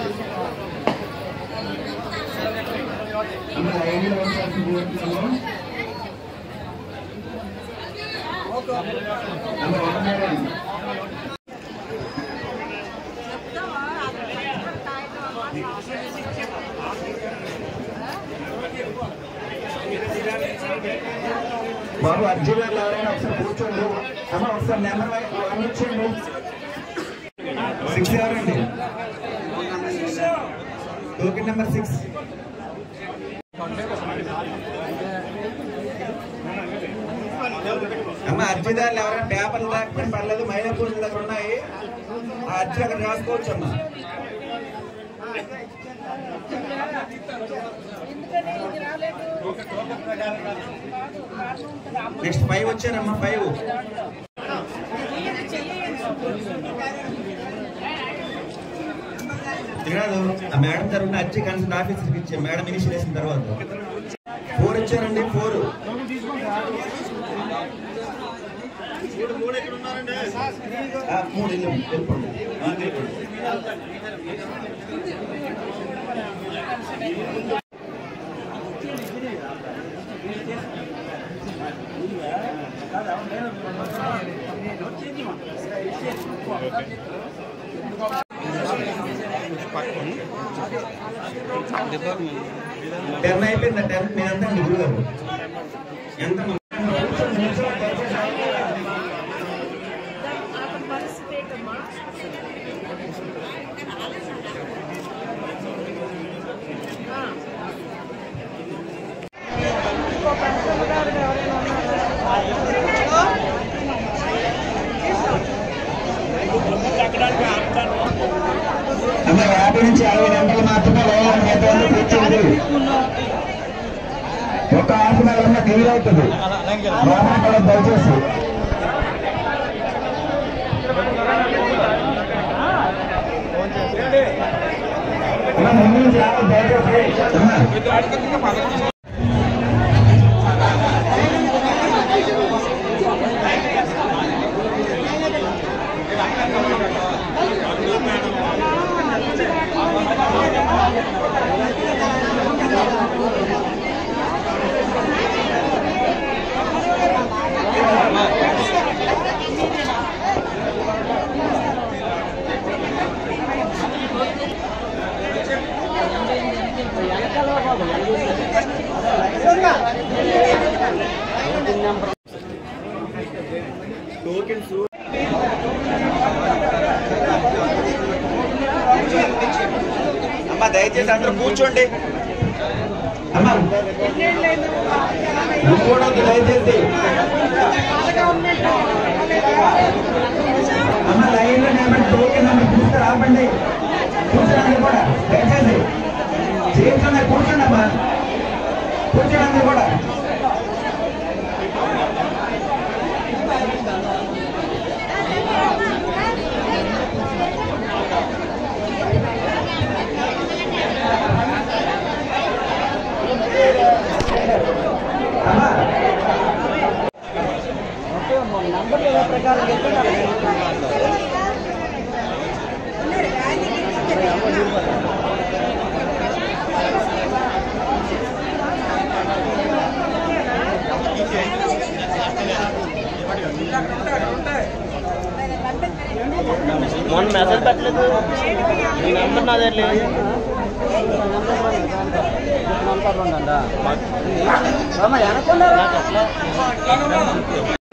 అమ్మ లైన్లో ఉండాల్సి కోరుతున్నాము అమ్మ వందనాలు. బాబు అర్జున్ గారు ఎవరైనా ఒకసారి కూర్చోండి అమ్మ ఒకసారి నెంబర్ వన్ ఇచ్చేయండి సిక్స్ ఎవరండి టోకెన్ నెంబర్ సిక్స్ అమ్మ అర్జీదారులు ఎవరైనా పేపర్లు దాకపోయినా పర్లేదు మహిళా పూజల దగ్గర ఉన్నాయి ఆ అర్జీ అక్కడ రాసుకోవచ్చు అమ్మా నెక్స్ట్ ఫైవ్ వచ్చారమ్మా ఫైవ్ తినదు ఆ మేడం తరఫున అర్జీ కన్సల్ట్ ఆఫీసర్కి ఇచ్చే మేడం ఇనిషియల్ వేసిన తర్వాత ఫోర్ ఇచ్చారండి ఫోర్ ఆ, మూడు ఇల్లు వెళ్ళిపోండి. ఆ, వెళ్ళిపోండి. టెన్ అయిపోయింది టెన్ మీరు ఎంత అండి గురువు గారు ఎంత అమ్మ యాభై నుంచి అరవై గంటలు మాత్రమే వేయాలి మిగతా వాళ్ళు కూర్చోండి ఒక హాఫ్ అన్ అవర్ ఉన్న క్లియర్ అవుతుంది లోపల కూడా దయచేసి అమ్మ, ముందు నుంచి రావాలి దయచేసి అమ్మ. అమ్మ దయచేసి అందరూ కూర్చోండి అమ్మ కూర్చోండి దయచేసి అమ్మ లైన్ లో నిలబడి టోకెన్ నెంబర్ చూస్తే ఆపండి కూర్చోండి కూడా దయచేసి చేస్తున్నా కూర్చోండి అమ్మా కూర్చోండి కూడా అమ్మా మొన్న మెసేజ్ పెట్టలేదు నీ నెంబర్ నా దగ్గర లేదు నంబర్ ఉందా వెనకుండా